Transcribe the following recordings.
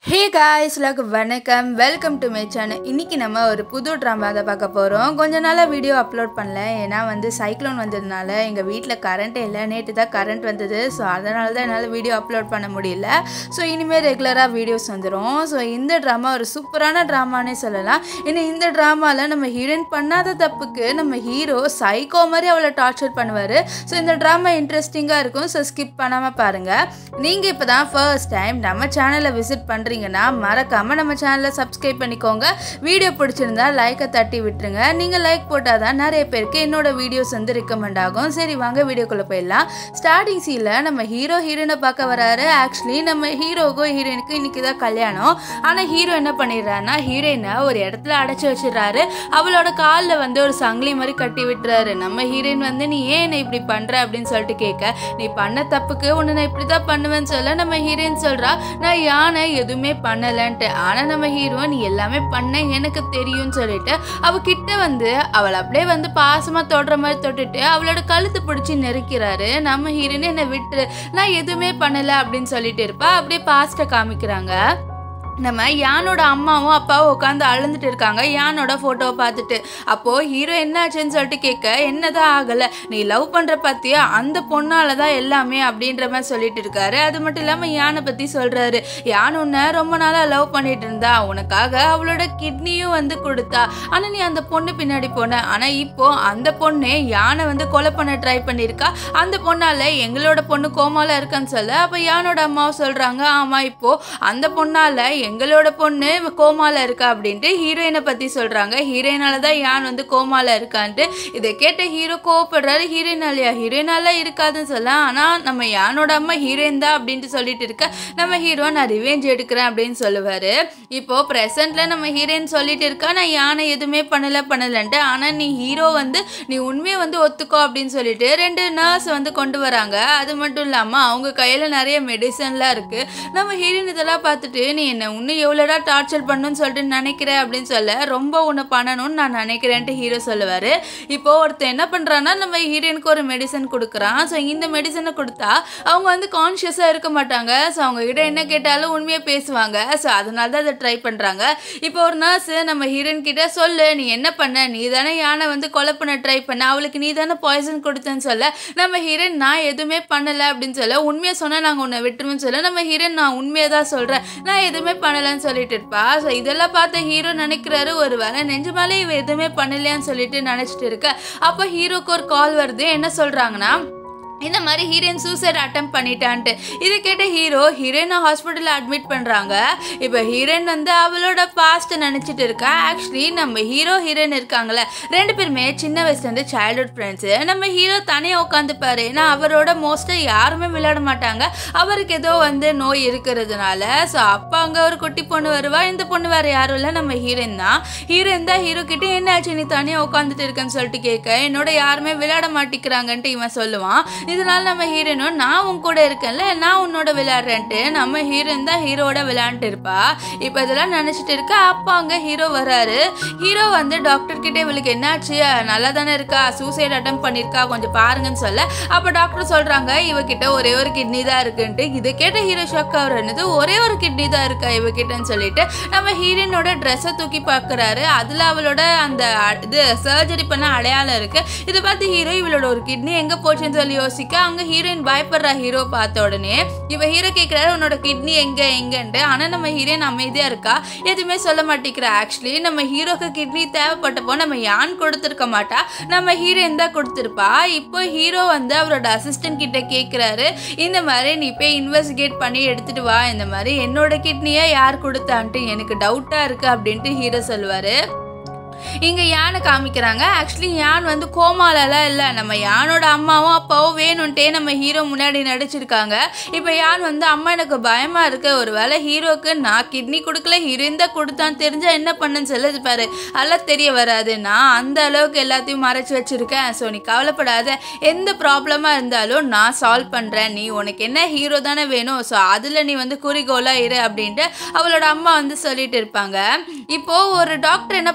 hey guys எல்லாருக்கும் வணக்கம் welcome to my channel இன்னைக்கு நம்ம ஒரு புது ட்ராமா தான் பார்க்க போகிறோம் கொஞ்ச நாளாக வீடியோ அப்லோட் பண்ணல ஏன்னா வந்து சைக்ளோன் வந்ததுனால எங்கள் வீட்டில் கரண்ட்டே இல்லை நேற்று தான் கரண்ட் வந்தது ஸோ அதனால தான் என்னால் வீடியோ அப்லோட் பண்ண முடியல ஸோ இனிமேல் ரெகுலராக வீடியோஸ் வந்துடும் ஸோ இந்த ட்ராமா ஒரு சூப்பரான ட்ராமானே சொல்லலாம் இன்னும் இந்த ட்ராமாவில் நம்ம ஹீரோயின் பண்ணாத தப்புக்கு நம்ம ஹீரோ சைக்கோ மாதிரி அவளை டார்ச்சர் பண்ணுவார் ஸோ இந்த ட்ராமா இன்ட்ரெஸ்டிங்காக இருக்கும் ஸோ ஸ்கிப் பண்ணாமல் பாருங்கள் நீங்கள் இப்போ தான் ஃபர்ஸ்ட் டைம் நம்ம சேனலை விசிட் பண்ணுறீங்கன்னா மறக்காமல் நம்ம சேனலை சப்ஸ்கிரைப் பண்ணிக்கோங்க வீடியோ பிடிச்சிருந்தா லைக்கை தட்டி விட்டுருங்க நீங்கள் லைக் போட்டால் தான் நிறைய பேருக்கு என்னோட வீடியோஸ் வந்து ரெக்கமெண்ட் ஆகும் சரி வாங்க வீடியோக்குள்ளே போயிடலாம் ஸ்டார்டிங் சீனில் நம்ம ஹீரோ ஹீரோயினை பார்க்க வராரு ஆக்சுவலி நம்ம ஹீரோவுக்கும் ஹீரோயினுக்கும் இன்னைக்கு தான் கல்யாணம் ஆனால் ஹீரோ என்ன பண்ணிடுறாருன்னா ஹீரோயினை ஒரு இடத்துல அடைச்சி வச்சிடுறாரு அவளோட காலில் வந்து ஒரு சங்கிலி மாதிரி கட்டி விட்டுறாரு நம்ம ஹீரோயின் வந்து நீ ஏன் என்னை இப்படி பண்ணுற அப்படின்னு சொல்லிட்டு கேட்க நீ பண்ண தப்புக்கு உன்னை நான் இப்படி தான் பண்ணுவேன்னு சொல்ல நம்ம ஹீரோயின் சொல்கிறா நான் யானை எதுவுமே பண்ணலன்ட்டு ஆனால் நம்ம ஹீரோ நீ எல்லாமே பண்ண எனக்கு தெரியும்னு சொல்லிட்டு அவ கிட்ட வந்து அவளை அப்படியே வந்து பாசமாக தொடுற மாதிரி தொட்டுட்டு அவளோட கழுத்து பிடிச்சி நெருக்கிறாரு நம்ம ஹீரோயின் என்னை விட்டு நான் எதுவுமே பண்ணலை அப்படின்னு சொல்லிட்டு இருப்பா அப்படியே பாஸ்ட்டை காமிக்கிறாங்க நம்ம யானோட அம்மாவும் அப்பாவும் உட்காந்து அழுந்துட்டு இருக்காங்க யானோட ஃபோட்டோவை பார்த்துட்டு அப்போது ஹீரோ என்னாச்சுன்னு சொல்லிட்டு கேட்க என்னதான் ஆகலை நீ லவ் பண்ணுற பற்றியா அந்த பொண்ணால தான் எல்லாமே அப்படின்ற மாதிரி சொல்லிட்டு இருக்காரு அது மட்டும் இல்லாமல் யானை பற்றி சொல்கிறாரு யான் உன்னை ரொம்ப நாளாக லவ் பண்ணிட்டு இருந்தா உனக்காக அவளோட கிட்னியும் வந்து கொடுத்தா ஆனால் நீ அந்த பொண்ணு பின்னாடி போன ஆனால் இப்போ அந்த பொண்ணு யானை வந்து கொலை பண்ண ட்ரை பண்ணியிருக்கா அந்த பொண்ணால் எங்களோட பொண்ணு கோமால இருக்கான்னு சொல்ல அப்போ யானோட அம்மாவும் சொல்கிறாங்க ஆமாம் இப்போ அந்த பொண்ணால் எங்களோட பொண்ணு கோமால இருக்கா அப்படின்ட்டு ஹீரோயினை பற்றி சொல்கிறாங்க ஹீரோயினால தான் யான் வந்து கோமால இருக்கான்ட்டு இதை கேட்ட ஹீரோ கோவப்படுறாரு ஹீரோயினாலையா ஹீரோயினால இருக்காதுன்னு சொல்ல ஆனால் நம்ம யானோட அம்மா ஹீரோயின் தான் அப்படின்ட்டு சொல்லிட்டு இருக்க நம்ம ஹீரோ நான் ரிவெஞ்ச் எடுக்கிறேன் அப்படின்னு சொல்லுவார் இப்போ ப்ரெசென்ட்ல நம்ம ஹீரோயின் சொல்லிட்டு இருக்கா நான் யானை எதுவுமே பண்ணல பண்ணலன்ட்டு ஆனால் நீ ஹீரோ வந்து நீ உண்மையை வந்து ஒத்துக்கோ அப்படின்னு சொல்லிட்டு ரெண்டு நர்ஸ் வந்து கொண்டு வராங்க அது மட்டும் இல்லாமல் அவங்க கையில் நிறைய மெடிசன்லாம் இருக்குது நம்ம ஹீரோயின் இதெல்லாம் பார்த்துட்டு நீ என்ன இன்னும் எவ்வளோடா டார்ச்சர் பண்ணணும்னு சொல்லிட்டு நினைக்கிறேன் அப்படின்னு சொல்ல ரொம்ப உன்னை பண்ணணும்னு நான் நினைக்கிறேன்ட்டு ஹீரோ சொல்லுவார் இப்போ ஒருத்தர் என்ன பண்ணுறான்னா நம்ம ஹீரோயினுக்கு ஒரு மெடிசன் கொடுக்குறான் ஸோ இந்த மெடிசனை கொடுத்தா அவங்க வந்து கான்ஷியஸாக இருக்க மாட்டாங்க ஸோ அவங்க கிட்ட என்ன கேட்டாலும் உண்மையாக பேசுவாங்க ஸோ அதனால தான் அதை ட்ரை பண்ணுறாங்க இப்போ ஒரு நர்ஸ் நம்ம ஹீரோயின் கிட்ட சொல்லு நீ என்ன பண்ண நீ தானே யானை வந்து கொலை பண்ண ட்ரை பண்ண அவளுக்கு நீ தானே பாய்சன் கொடுத்தேன்னு சொல்ல நம்ம ஹீரோயின் நான் எதுவுமே பண்ணலை அப்படின்னு சொல்ல உண்மையை சொன்னால் நாங்கள் உன்னை விட்டுருவோம்னு சொல்ல நம்ம ஹீரோயின் நான் உண்மையை தான் சொல்கிறேன் நான் எதுவுமே பண்ணலன்னு சொல்லிட்டு இருப்பா ஸோ இதெல்லாம் பார்த்த ஹீரோ நினைக்கிறாரு ஒரு வேலை நெஞ்சு மேலே இவ எதுவுமே பண்ணலையான்னு சொல்லிட்டு நினச்சிட்டு இருக்க அப்போ ஹீரோக்கு ஒரு கால் வருது என்ன சொல்கிறாங்கன்னா இந்த மாதிரி ஹீரோயின் சூசைட் அட்டம் பண்ணிட்டான்ட்டு இதை கேட்ட ஹீரோ ஹீரோயினை ஹாஸ்பிட்டலில் அட்மிட் பண்ணுறாங்க இப்போ ஹீரோயின் வந்து அவளோட பாஸ்ட்டை நினச்சிட்டு இருக்கா ஆக்சுவலி நம்ம ஹீரோ ஹீரோயின் இருக்காங்களே ரெண்டு பேருமே சின்ன வயசுலேருந்து சைல்ட்ஹுட் ஃப்ரெண்ட்ஸு நம்ம ஹீரோ தனியாக உட்காந்துப்பாரு ஏன்னா அவரோட மோஸ்ட்டாக யாருமே விளையாட மாட்டாங்க அவருக்கு ஏதோ வந்து நோய் இருக்கிறதுனால ஸோ அப்போ அங்கே ஒரு குட்டி பொண்ணு வருவா இந்த பொண்ணு வேறு யாரும் இல்லை நம்ம ஹீரோயின் தான் ஹீரோயின் தான் ஹீரோ கிட்டே என்ன ஆச்சு நீ தனியாக உட்காந்துட்டு இருக்கேன்னு சொல்லிட்டு கேட்க என்னோட யாருமே விளையாட மாட்டேங்கிறாங்கன்ட்டு இவன் சொல்லுவான் இதனால நம்ம ஹீரோயினும் நான் உன் கூட இருக்கேன்ல நான் உன்னோட விளையாடுறேன்ட்டு நம்ம ஹீரோயின் தான் ஹீரோட விளையாண்டுட்டு இருப்பா இப்போ இதெல்லாம் நினச்சிட்டு இருக்க அப்போ அங்கே ஹீரோ வராரு ஹீரோ வந்து டாக்டர் கிட்டே இவளுக்கு என்னாச்சு நல்லா தானே இருக்கா சூசைட் அட்டம் பண்ணியிருக்கா கொஞ்சம் பாருங்கன்னு சொல்ல அப்போ டாக்டர் சொல்கிறாங்க இவகிட்ட ஒரே ஒரு கிட்னி தான் இருக்குன்ட்டு இதை கேட்ட ஹீரோ ஷாக் ஆகுறது ஒரே ஒரு கிட்னி தான் இருக்கா இவகிட்டன்னு சொல்லிட்டு நம்ம ஹீரோயினோட ட்ரெஸ்ஸை தூக்கி பார்க்குறாரு அதில் அவளோட அந்த இது சர்ஜரி பண்ண அடையாளம் இருக்கு இதை பார்த்து ஹீரோ இவளோட ஒரு கிட்னி எங்கே போச்சுன்னு சொல்லி யோசிக்க அங்க ஹீரோயின் பயப்படுறா ஹீரோ பார்த்த உடனே இவ ஹீரோ கேட்கிறாரு உன்னோட கிட்னி எங்க எங்கன்ட்டு ஆனா நம்ம ஹீரோயின் அமைதியா இருக்கா எதுவுமே சொல்ல மாட்டேங்கிறா ஆக்சுவலி நம்ம ஹீரோக்கு கிட்னி தேவைப்பட்டப்போ நம்ம யான் கொடுத்துருக்க மாட்டா நம்ம ஹீரோயின் தான் கொடுத்துருப்பா இப்போ ஹீரோ வந்து அவரோட அசிஸ்டன்ட் கிட்ட கேட்குறாரு இந்த மாதிரி நீ போய் இன்வெஸ்டிகேட் பண்ணி எடுத்துட்டு வா இந்த மாதிரி என்னோட கிட்னியை யார் கொடுத்தான்ட்டு எனக்கு டவுட்டா இருக்கு அப்படின்ட்டு ஹீரோ சொல்லுவாரு இங்கே யானை காமிக்கிறாங்க ஆக்சுவலி யான் வந்து கோமாலலாம் இல்லை நம்ம யானோட அம்மாவும் அப்பாவும் வேணும்ட்டே நம்ம ஹீரோ முன்னாடி நடிச்சிருக்காங்க இப்போ யான் வந்து அம்மா எனக்கு பயமாக இருக்கு ஒரு வேளை ஹீரோக்கு நான் கிட்னி கொடுக்கல ஹீரோயின் தான் கொடுத்தான்னு தெரிஞ்சா என்ன பண்ணுன்னு சொல்லுது பாரு அதெல்லாம் தெரிய வராது நான் அந்த அளவுக்கு எல்லாத்தையும் மறைச்சு வச்சிருக்கேன் ஸோ நீ கவலைப்படாத எந்த ப்ராப்ளமாக இருந்தாலும் நான் சால்வ் பண்ணுறேன் நீ உனக்கு என்ன ஹீரோ தானே வேணும் ஸோ அதில் நீ வந்து குறிக்கோளாக இரு அப்படின்ட்டு அவளோட அம்மா வந்து சொல்லிட்டு இருப்பாங்க இப்போ ஒரு டாக்டர் என்ன பண்ணுறான்னா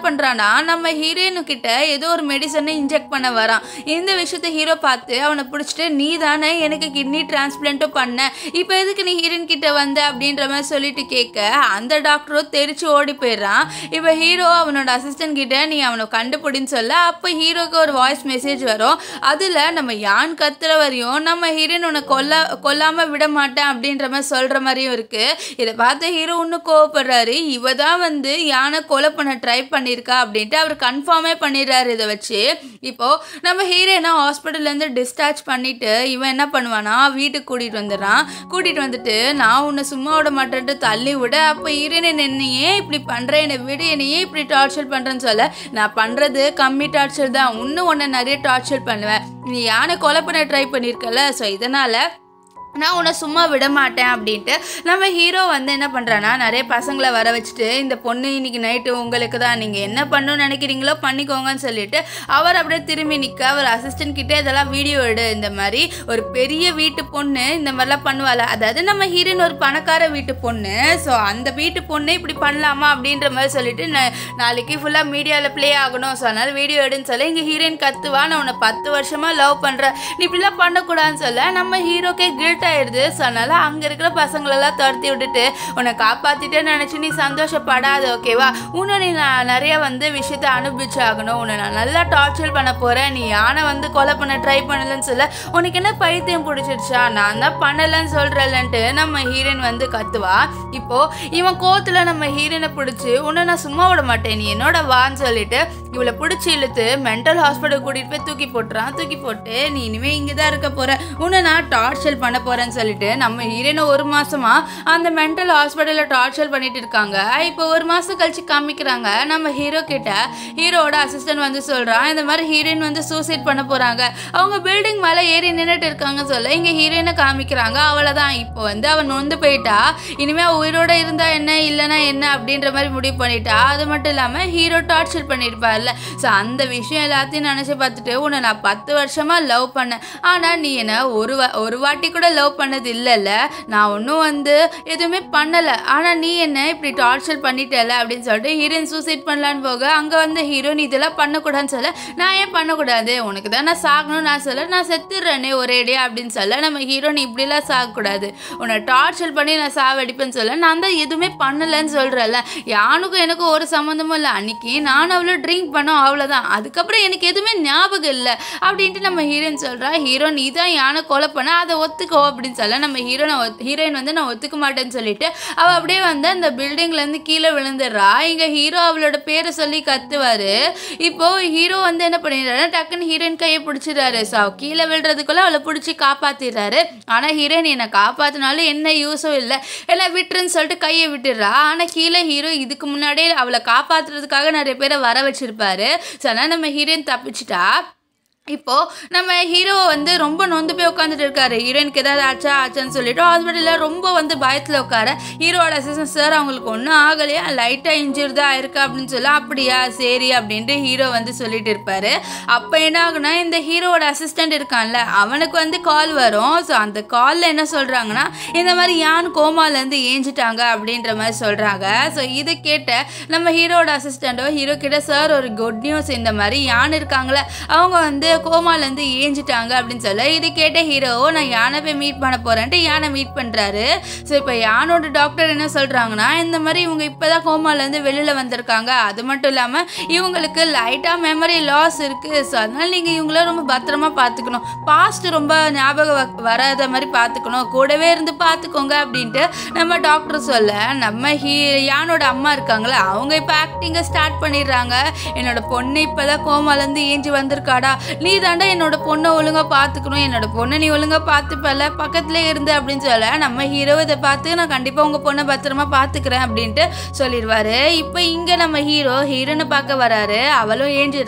தான் நம்ம ஹீரோயினு கிட்ட ஏதோ ஒரு மெடிசனை இன்ஜெக்ட் பண்ண வரான் இந்த விஷயத்த ஹீரோ பார்த்து அவனை பிடிச்சிட்டு நீ தானே எனக்கு கிட்னி டிரான்ஸ்பிளான்ட்டும் பண்ண இப்போ எதுக்கு நீ ஹீரோயின் கிட்ட வந்த அப்படின்ற மாதிரி சொல்லிட்டு கேட்க அந்த டாக்டரும் தெரிச்சு ஓடி போயிடுறான் இப்போ ஹீரோ அவனோட அசிஸ்டன்ட் கிட்ட நீ அவனை கண்டுபிடின்னு சொல்ல அப்போ ஹீரோக்கு ஒரு வாய்ஸ் மெசேஜ் வரும் அதில் நம்ம யான் கத்துற வரையும் நம்ம ஹீரோயின் உன்னை கொல்ல கொல்லாம விட மாட்டேன் அப்படின்ற மாதிரி சொல்ற மாதிரியும் இருக்கு இதை பார்த்து ஹீரோ இன்னும் கோவப்படுறாரு இவ தான் வந்து யானை கொலை பண்ண ட்ரை பண்ணியிருக்கா அப்படின்ட்டு அவர் கன்ஃபார்மே பண்ணிடுறாரு இதை வச்சு இப்போ நம்ம ஹீரோயினை ஹாஸ்பிட்டல்லேருந்து டிஸ்சார்ஜ் பண்ணிட்டு இவன் என்ன பண்ணுவானா வீட்டுக்கு கூட்டிகிட்டு வந்துடுறான் கூட்டிகிட்டு வந்துட்டு நான் உன்னை சும்மா விட மாட்டேன்ட்டு தள்ளி விட அப்போ ஹீரோயினை என்னையே இப்படி பண்ணுறேன் என்னை விடு என்னையே இப்படி டார்ச்சர் பண்ணுறேன்னு சொல்ல நான் பண்ணுறது கம்மி டார்ச்சர் தான் இன்னும் உன்னை நிறைய டார்ச்சர் பண்ணுவேன் நீ யானை கொலை பண்ண ட்ரை பண்ணியிருக்கல ஸோ இதனால் நான் உன்னை சும்மா விட மாட்டேன் அப்படின்ட்டு நம்ம ஹீரோ வந்து என்ன பண்ணுறான்னா நிறைய பசங்களை வர வச்சுட்டு இந்த பொண்ணு இன்னைக்கு நைட்டு உங்களுக்கு தான் நீங்கள் என்ன பண்ணணும்னு நினைக்கிறீங்களோ பண்ணிக்கோங்கன்னு சொல்லிட்டு அவர் அப்படியே திரும்பி நிற்க அவர் அசிஸ்டன்ட் கிட்டே இதெல்லாம் வீடியோ எடு இந்த மாதிரி ஒரு பெரிய வீட்டு பொண்ணு இந்த மாதிரிலாம் பண்ணுவாள் அதாவது நம்ம ஹீரோயின் ஒரு பணக்கார வீட்டு பொண்ணு ஸோ அந்த வீட்டு பொண்ணு இப்படி பண்ணலாமா அப்படின்ற மாதிரி சொல்லிட்டு நா- நாளைக்கு ஃபுல்லாக மீடியாவில் ப்ளே ஆகணும் ஸோ அதனால் வீடியோ எடுன்னு சொல்ல இங்கே ஹீரோயின் கத்துவா நான் உன்னை பத்து வருஷமாக லவ் பண்ணுறேன் நீ இப்படிலாம் பண்ணக்கூடாதுன்னு சொல்ல நம்ம ஹீரோக்கே கில்ட் ஆயிடுது ஸோ அதனால அங்கே இருக்கிற பசங்களெல்லாம் துரத்தி விட்டுட்டு உன்னை காப்பாற்றிட்டே நினச்சி நீ சந்தோஷப்படாத ஓகேவா உன்னை நீ நான் நிறைய வந்து விஷயத்த அனுபவிச்சாகணும் உன்னை நான் நல்லா டார்ச்சர் பண்ண போகிறேன் நீ யானை வந்து கொலை பண்ண ட்ரை பண்ணலன்னு சொல்ல உனக்கு என்ன பைத்தியம் பிடிச்சிருச்சா நான் தான் பண்ணலன்னு சொல்கிறேன்ட்டு நம்ம ஹீரோயின் வந்து கத்துவா இப்போ இவன் கோத்துல நம்ம ஹீரோயினை பிடிச்சி உன்னை நான் சும்மா விட மாட்டேன் நீ என்னோட வான்னு சொல்லிட்டு இவளை பிடிச்சி இழுத்து மென்டல் ஹாஸ்பிட்டல் கூட்டிகிட்டு போய் தூக்கி போட்டுறான் தூக்கி போட்டு நீ இனிமேல் இங்கே தான் இருக்க போற உன்னை நான் டார்ச்சர் பண்ண போறேன்னு சொல்லிட்டு நம்ம ஹீரோயினை ஒரு மாசமா அந்த மென்டல் ஹாஸ்பிட்டலில் டார்ச்சர் பண்ணிட்டு இருக்காங்க இப்போ ஒரு மாசம் கழிச்சு காமிக்கிறாங்க நம்ம ஹீரோ கிட்ட ஹீரோவோட அசிஸ்டன்ட் வந்து சொல்றான் இந்த மாதிரி ஹீரோயின் வந்து சூசைட் பண்ண போறாங்க அவங்க பில்டிங் மேலே ஏறி நின்றுட்டு இருக்காங்க சொல்ல இங்க ஹீரோயினை காமிக்கிறாங்க அவ்வளோதான் இப்போ வந்து அவன் நொந்து போயிட்டா இனிமே அவ உயிரோட இருந்தா என்ன இல்லைன்னா என்ன அப்படின்ற மாதிரி முடிவு பண்ணிட்டா அது மட்டும் இல்லாம ஹீரோ டார்ச்சர் பண்ணியிருப்பார்ல ஸோ அந்த விஷயம் எல்லாத்தையும் நினைச்சு பார்த்துட்டு உன்னை நான் பத்து வருஷமா லவ் பண்ணேன் ஆனா நீ என்ன ஒரு வா ஒரு வாட்டி கூட லவ் பண்ணது இல்லைல்ல நான் ஒன்றும் வந்து எதுவுமே பண்ணலை ஆனா நீ என்ன இப்படி டார்ச்சர் பண்ணிட்டல அப்படின்னு சொல்லிட்டு ஹீரோயின் சூசைட் பண்ணலான்னு போக அங்க வந்து ஹீரோ நீ இதெல்லாம் பண்ணக்கூடாதுன்னு சொல்ல நான் ஏன் பண்ணக்கூடாது உனக்கு தான் நான் சாகணும்னு நான் சொல்ல நான் செத்துடுறேனே ஒரேடியா அப்படின்னு சொல்ல நம்ம ஹீரோ நீ இப்படிலாம் சாகக்கூடாது உன்னை டார்ச்சர் பண்ணி நான் சாவடிப்பேன்னு சொல்ல நான் தான் எதுவுமே பண்ணலைன்னு சொல்கிறேன்ல யானுக்கும் எனக்கும் ஒரு சம்மந்தமும் இல்லை அன்னைக்கு நான் அவ்வளோ ட்ரிங்க் பண்ணோம் அவ்வளோதான் அதுக்கப்புறம் எனக்கு எதுவுமே ஞாபகம் இல்லை அப்படின்ட்டு நம்ம ஹீரோயின் சொல்கிறா ஹீரோ நீ தான் யானை கொலை பண்ண அதை ஒத்துக்கோ அப்படின்னு சொல்ல நம்ம ஹீரோ நான் ஹீரோயின் வந்து நான் ஒத்துக்க மாட்டேன்னு சொல்லிட்டு அவள் அப்படியே வந்து அந்த பில்டிங்லேருந்து கீழே விழுந்துடுறா இங்கே ஹீரோ அவளோட பேரை சொல்லி கத்துவாரு இப்போ ஹீரோ வந்து என்ன பண்ணிடுறாரு டக்குன்னு ஹீரோயின் கையை பிடிச்சிடுறாரு ஸோ அவ கீழே விழுறதுக்குள்ள அவளை பிடிச்சி காப்பாத்திடுறாரு ஆனால் ஹீரோயின் என்னை காப்பாத்தினாலும் என்ன யூஸும் இல்லை எல்லாம் விட்டுருன்னு சொல்லிட்டு கையை விட்டுடுறா ஆனால் கீழே ஹீரோ இதுக்கு முன்னாடியே அவளை காப்பாத்துறதுக்காக நிறைய பேரை வர வச்சிருப்பாரு ஸோ அதனால் நம்ம ஹீரோயின் தப்பிச்சிட்டா இப்போ நம்ம ஹீரோ வந்து ரொம்ப நொந்து போய் உட்காந்துட்டு இருக்காரு ஹீரோயினுக்கு ஏதாவது ஆச்சா ஆச்சான்னு சொல்லிட்டு ஹாஸ்பிட்டலில் ரொம்ப வந்து பயத்தில் உட்கார ஹீரோட அசிஸ்டன்ட் சார் அவங்களுக்கு ஒன்றும் ஆகலையா லைட்டாக இன்ஜூர் தான் இருக்கா அப்படின்னு சொல்ல அப்படியா சரி அப்படின்ட்டு ஹீரோ வந்து சொல்லிட்டு இருப்பாரு அப்போ என்ன ஆகுனா இந்த ஹீரோவோட அசிஸ்டன்ட் இருக்கான்ல அவனுக்கு வந்து கால் வரும் ஸோ அந்த காலில் என்ன சொல்கிறாங்கன்னா இந்த மாதிரி யான் கோமாலேருந்து ஏஞ்சிட்டாங்க அப்படின்ற மாதிரி சொல்கிறாங்க ஸோ இதை கேட்ட நம்ம ஹீரோட அசிஸ்டண்ட்டோ ஹீரோ கிட்ட சார் ஒரு குட் நியூஸ் இந்த மாதிரி யான் இருக்காங்களே அவங்க வந்து கோமாலேருந்து ஏஞ்சிட்டாங்க அப்படின்னு சொல்ல இது கேட்ட ஹீரோ நான் யானை போய் மீட் பண்ண போகிறேன்ட்டு யானை மீட் பண்ணுறாரு ஸோ இப்போ யானோட டாக்டர் என்ன சொல்கிறாங்கன்னா இந்த மாதிரி இவங்க இப்போ தான் கோமாலேருந்து வெளியில் வந்திருக்காங்க அது மட்டும் இல்லாமல் இவங்களுக்கு லைட்டாக மெமரி லாஸ் இருக்குது ஸோ அதனால் நீங்கள் இவங்கள ரொம்ப பத்திரமா பார்த்துக்கணும் பாஸ்ட் ரொம்ப ஞாபகம் வ- வராத மாதிரி பார்த்துக்கணும் கூடவே இருந்து பார்த்துக்கோங்க அப்படின்ட்டு நம்ம டாக்டர் சொல்ல நம்ம ஹீ யானோட அம்மா இருக்காங்களே அவங்க இப்போ ஆக்டிங்கை ஸ்டார்ட் பண்ணிடுறாங்க என்னோட பொண்ணு இப்போ தான் கோமாலேருந்து ஏஞ்சி வந்திருக்காடா நீ தாண்டா என்னோட பொண்ணை ஒழுங்காக பார்த்துக்கணும் என்னோட பொண்ணை நீ ஒழுங்காக பார்த்துப்பல பக்கத்துலேயே இருந்து அப்படின்னு சொல்ல நம்ம ஹீரோ இதை பார்த்து நான் கண்டிப்பாக உங்கள் பொண்ணை பத்திரமா பார்த்துக்கிறேன் அப்படின்ட்டு சொல்லிடுவாரு இப்போ இங்கே நம்ம ஹீரோ ஹீரோனை பார்க்க வராரு அவளும் ஏஞ்சிடுறா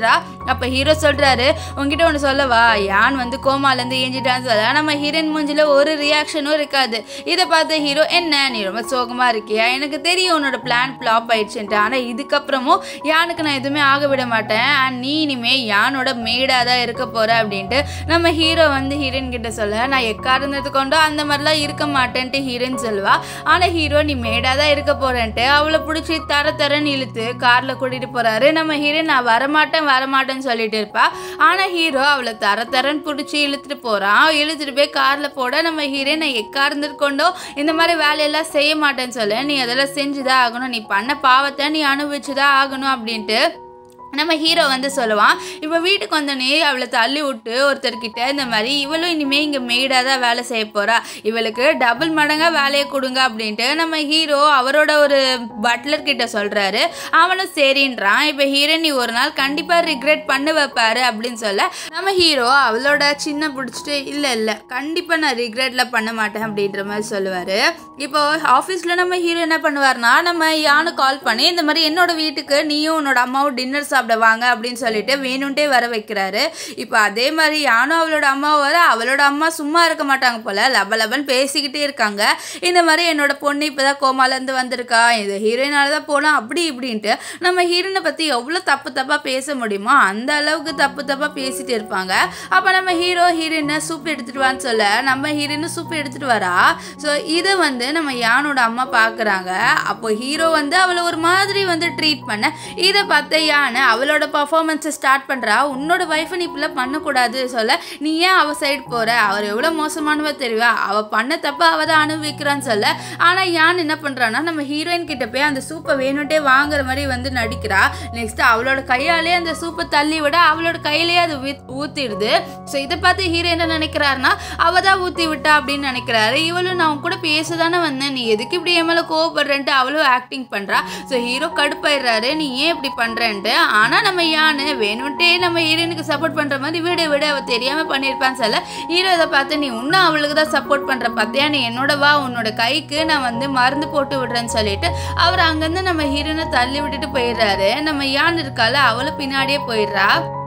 அப்போ ஹீரோ சொல்கிறாரு உங்ககிட்ட ஒன்று சொல்லவா யான் வந்து கோமாலேருந்து ஏஞ்சிட்டான்னு சொல்ல நம்ம ஹீரோயின் மூஞ்சில ஒரு ரியாக்ஷனும் இருக்காது இதை பார்த்த ஹீரோ என்ன நீ ரொம்ப சோகமாக இருக்கியா எனக்கு தெரியும் உன்னோட பிளான் ஃப்ளாப் ஆயிடுச்சுன்ட்டு ஆனால் இதுக்கப்புறமும் யானுக்கு நான் எதுவுமே ஆக விட மாட்டேன் அண்ட் நீ இனிமே யானோட மேடாக தான் இருக்க போற அப்படின்ட்டு நம்ம ஹீரோ வந்து ஹீரோயின் கிட்ட சொல்ல நான் எக்காரணத்து கொண்டோ அந்த மாதிரிலாம் இருக்க மாட்டேன்ட்டு ஹீரோயின் சொல்லுவா ஆனால் ஹீரோ நீ மேடாக தான் இருக்க போறேன்ட்டு அவளை பிடிச்சி தர தரன்னு இழுத்து காரில் கூட்டிட்டு போறாரு நம்ம ஹீரோயின் நான் வரமாட்டேன் வரமாட்டேன்னு சொல்லிட்டு இருப்பா ஆனால் ஹீரோ அவளை தர தரன்னு பிடிச்சி இழுத்துட்டு போறான் இழுத்துட்டு போய் காரில் போட நம்ம ஹீரோயின் நான் எக்காரணத்து கொண்டோ இந்த மாதிரி வேலையெல்லாம் செய்ய மாட்டேன்னு சொல்ல நீ அதெல்லாம் செஞ்சுதான் ஆகணும் நீ பண்ண பாவத்தை நீ அனுபவிச்சுதான் ஆகணும் அப்படின்ட்டு நம்ம ஹீரோ வந்து சொல்லுவான் இப்போ வீட்டுக்கு வந்தோடனே அவளை தள்ளி விட்டு ஒருத்தர்கிட்ட இந்த மாதிரி இவளும் இனிமேல் இங்கே மெய்டாக தான் வேலை செய்ய போகிறா இவளுக்கு டபுள் மடங்காக வேலையை கொடுங்க அப்படின்ட்டு நம்ம ஹீரோ அவரோட ஒரு பட்லர் கிட்ட சொல்கிறாரு அவனும் சரின்றான் இப்போ ஹீரோயின் நீ ஒரு நாள் கண்டிப்பாக ரிக்ரெட் பண்ண வைப்பாரு அப்படின்னு சொல்ல நம்ம ஹீரோ அவளோட சின்ன பிடிச்சிட்டு இல்லை இல்லை கண்டிப்பாக நான் ரிக்ரெட்ல பண்ண மாட்டேன் அப்படின்ற மாதிரி சொல்லுவார் இப்போ ஆஃபீஸில் நம்ம ஹீரோ என்ன பண்ணுவார்னா நம்ம யானு கால் பண்ணி இந்த மாதிரி என்னோட வீட்டுக்கு நீயும் உன்னோட அம்மாவும் டின்னர் சாப்பிட வாங்க அப்படின்னு சொல்லிட்டு வேணும்ட்டே வர வைக்கிறாரு இப்போ அதே மாதிரி யானும் அவளோட அம்மாவும் வர அவளோட அம்மா சும்மா இருக்க மாட்டாங்க போல லப லபன் பேசிக்கிட்டே இருக்காங்க இந்த மாதிரி என்னோட பொண்ணு இப்போதான் கோமாலேருந்து வந்திருக்கா இது ஹீரோயினால தான் போகலாம் அப்படி இப்படின்ட்டு நம்ம ஹீரோயினை பற்றி எவ்வளோ தப்பு தப்பாக பேச முடியுமோ அந்த அளவுக்கு தப்பு தப்பாக பேசிட்டு இருப்பாங்க அப்போ நம்ம ஹீரோ ஹீரோயினை சூப் எடுத்துட்டு வான்னு சொல்ல நம்ம ஹீரோயினும் சூப் எடுத்துட்டு வரா ஸோ இதை வந்து நம்ம யானோட அம்மா பார்க்குறாங்க அப்போ ஹீரோ வந்து அவளை ஒரு மாதிரி வந்து ட்ரீட் பண்ண இதை பார்த்த யானை அவளோட பர்ஃபார்மன்ஸை ஸ்டார்ட் பண்ணுறா உன்னோட ஒய்ஃபை நீ இப்படிலாம் பண்ணக்கூடாது சொல்ல நீ ஏன் அவள் சைடு போகிற அவர் எவ்வளோ மோசமானவ தெரியுவா அவள் பண்ண தப்ப அவள் தான் அனுபவிக்கிறான்னு சொல்ல ஆனால் யான் என்ன பண்ணுறான்னா நம்ம ஹீரோயின் கிட்ட போய் அந்த சூப்பை வேணும்ட்டே வாங்குற மாதிரி வந்து நடிக்கிறா நெக்ஸ்ட் அவளோட கையாலே அந்த சூப்பை தள்ளி விட அவளோட கையிலேயே அது ஊத்- ஊத்திடுது ஸோ இதை பார்த்து ஹீரோ என்ன நினைக்கிறாருன்னா அவ தான் ஊற்றி விட்டா அப்படின்னு நினைக்கிறாரு இவளும் நான் உன் கூட பேச தானே வந்தேன் நீ எதுக்கு இப்படி என் மேலே கோவப்படுறேன்ட்டு அவளும் ஆக்டிங் பண்ணுறா ஸோ ஹீரோ கடுப்பாயிடுறாரு நீ ஏன் இப்படி பண்ணுறேன்ட்டு ஆனால் நம்ம யானு வேணும்ட்டே நம்ம ஹீரோயினுக்கு சப்போர்ட் பண்ணுற மாதிரி விட விட அவள் தெரியாமல் பண்ணியிருப்பான்னு சொல்ல ஹீரோ இதை பார்த்து நீ இன்னும் அவளுக்கு தான் சப்போர்ட் பண்ணுற பார்த்தியா நீ என்னோட வா உன்னோட கைக்கு நான் வந்து மருந்து போட்டு விடுறேன்னு சொல்லிட்டு அவர் அங்கேருந்து நம்ம ஹீரோயினை தள்ளி விட்டுட்டு போயிடுறாரு நம்ம யான் இருக்கால அவளும் பின்னாடியே போயிடுறா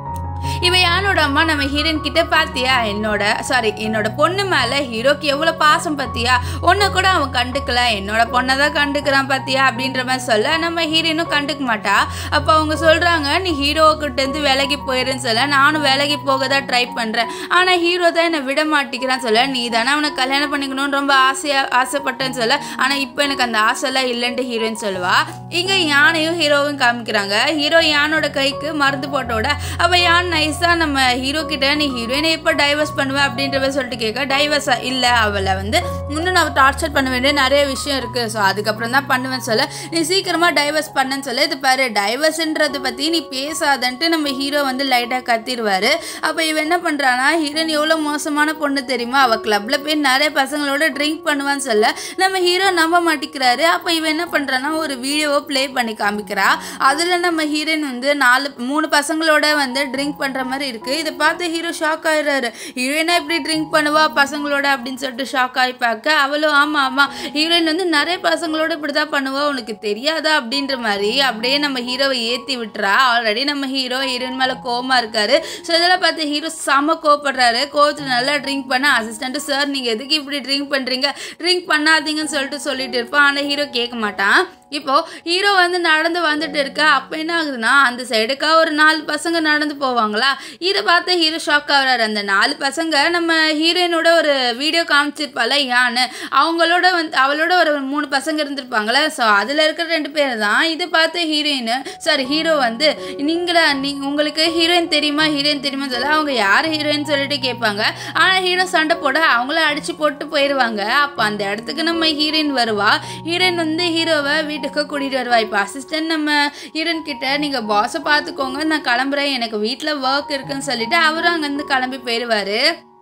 இவ யானோட அம்மா நம்ம ஹீரோயின் கிட்ட பாத்தியா என்னோட சாரி என்னோட பொண்ணு மேல ஹீரோக்கு எவ்வளவு பாசம் பாத்தியா ஒன்னு கூட அவன் கண்டுக்கல என்னோட பொண்ணை தான் கண்டுக்கிறான் பாத்தியா அப்படின்ற மாதிரி சொல்ல நம்ம ஹீரோயினும் கண்டுக்க மாட்டா அப்போ அவங்க சொல்றாங்க நீ ஹீரோ கிட்ட இருந்து விலகி போயிருன்னு சொல்ல நானும் விலகி போக தான் ட்ரை பண்றேன் ஆனா ஹீரோ தான் என்னை விட மாட்டேங்கிறான்னு சொல்ல நீ தானே அவனை கல்யாணம் பண்ணிக்கணும்னு ரொம்ப ஆசையா ஆசைப்பட்டேன்னு சொல்ல ஆனா இப்போ எனக்கு அந்த ஆசைலாம் இல்லைன்ட்டு ஹீரோயின் சொல்லுவா இங்க யானையும் ஹீரோவும் காமிக்கிறாங்க ஹீரோ யானோட கைக்கு மருந்து போட்டோட அப்ப யான் நைஸா நம்ம ஹீரோ கிட்ட நீ ஹீரோயினை எப்போ டைவர்ஸ் பண்ணுவ அப்படின்ற மாதிரி சொல்லிட்டு கேட்க டைவர்ஸா இல்ல அவளை வந்து இன்னும் நான் டார்ச்சர் பண்ண வேண்டிய நிறைய விஷயம் இருக்கு ஸோ அதுக்கப்புறம் தான் பண்ணுவேன்னு சொல்ல நீ சீக்கிரமா டைவர்ஸ் பண்ணேன்னு சொல்ல இது பாரு டைவர்ஸ்ன்றதை பத்தி நீ பேசாதன்ட்டு நம்ம ஹீரோ வந்து லைட்டா கத்திடுவாரு அப்ப இவன் என்ன பண்றானா ஹீரோயின் எவ்வளவு மோசமான பொண்ணு தெரியுமா அவ கிளப்ல போய் நிறைய பசங்களோட ட்ரிங்க் பண்ணுவான்னு சொல்ல நம்ம ஹீரோ நம்ப மாட்டேங்கிறாரு அப்ப இவன் என்ன பண்றானா ஒரு வீடியோவை ப்ளே பண்ணி காமிக்கிறா அதுல நம்ம ஹீரோயின் வந்து நாலு மூணு பசங்களோட வந்து ட்ரிங்க் பண்ற மாதிரி இருக்கு இதை பார்த்து ஹீரோ ஷாக் ஆயிடுறாரு ஹீரோயினா இப்படி ட்ரிங்க் பண்ணுவா பசங்களோட அப்படின்னு சொல்லிட்டு ஷாக் ஆகி பார்க்க அவளும் ஆமா ஆமா ஹீரோயின் வந்து நிறைய பசங்களோட இப்படிதான் பண்ணுவா உனக்கு தெரியாதா அப்படின்ற மாதிரி அப்படியே நம்ம ஹீரோவை ஏத்தி விட்டுறா ஆல்ரெடி நம்ம ஹீரோ ஹீரோயின் மேல கோவமா இருக்காரு ஸோ இதெல்லாம் பார்த்து ஹீரோ செம கோவப்படுறாரு கோவத்தில் நல்லா ட்ரிங்க் பண்ண அசிஸ்டன்ட் சார் நீங்க எதுக்கு இப்படி ட்ரிங்க் பண்றீங்க ட்ரிங்க் பண்ணாதீங்கன்னு சொல்லிட்டு சொல்லிட்டு இருப்பான் ஆனால் ஹீரோ கேட்க மாட்டான் இப்போ ஹீரோ வந்து நடந்து வந்துட்டு இருக்க அப்போ என்ன ஆகுதுன்னா அந்த சைடுக்கா ஒரு நாலு பசங்க நடந்து போவாங்களா இதை பார்த்து ஹீரோ ஷாக் ஆகுறாரு அந்த நாலு பசங்க நம்ம ஹீரோயினோட ஒரு வீடியோ காமிச்சிருப்பால யான்னு அவங்களோட வந்து அவளோட ஒரு மூணு பசங்க இருந்திருப்பாங்களே ஸோ அதில் இருக்கிற ரெண்டு பேர் தான் இதை பார்த்து ஹீரோயின் சாரி ஹீரோ வந்து நீங்களா நீ உங்களுக்கு ஹீரோயின் தெரியுமா ஹீரோயின் தெரியுமா சொல்ல அவங்க யார் ஹீரோயின் சொல்லிட்டு கேட்பாங்க ஆனால் ஹீரோ சண்டை போட அவங்கள அடிச்சு போட்டு போயிடுவாங்க அப்போ அந்த இடத்துக்கு நம்ம ஹீரோயின் வருவா ஹீரோயின் வந்து ஹீரோவை வீட்டுக்கு கூட்டிகிட்டு வருவா இப்போ அசிஸ்டன்ட் நம்ம ஹீரோயின் கிட்ட நீங்கள் பாஸை பார்த்துக்கோங்க நான் கிளம்புறேன் எனக்கு வீட்டில் ஒர்க் இருக்குன்னு சொல்லிட்டு அவரும் அங்கேருந்து கிளம்பி போயிடுவாரு